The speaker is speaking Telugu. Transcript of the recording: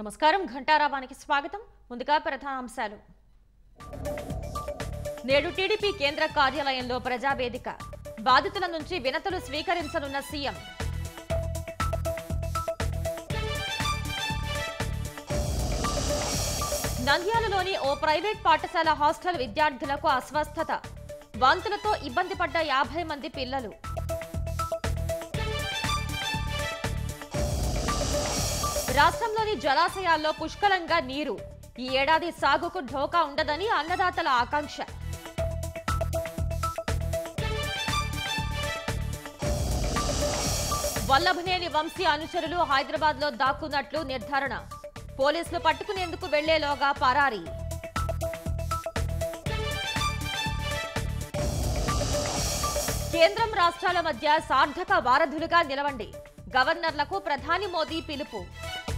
నమస్కారం ఘంటారావానికి స్వాగతం ముందుగా ప్రధానాంశాలు నేడు టీడీపీ కేంద్ర కార్యాలయంలో ప్రజావేదిక బాధితుల నుంచి వినతులు స్వీకరించనున్న సీఎం నంద్యాలలోని ఓ ప్రైవేట్ పాఠశాల హాస్టల్ విద్యార్థులకు అస్వస్థత వాంతులతో ఇబ్బంది పడ్డ యాభై మంది పిల్లలు రాష్ట్రంలోని జలాశయాల్లో పుష్కలంగా నీరు ఈ ఏడాది సాగుకు ఢోకా ఉండదని అన్నదాతల ఆకాంక్ష వల్లభనేని వంశీ అనుచరులు హైదరాబాద్ లో దాక్కున్నట్లు నిర్ధారణ పోలీసులు పట్టుకునేందుకు వెళ్లేలోగా పరారీ కేంద్రం రాష్ట్రాల మధ్య సార్థక వారధులుగా నిలవండి గవర్నర్లకు ప్రధాని మోదీ పిలుపు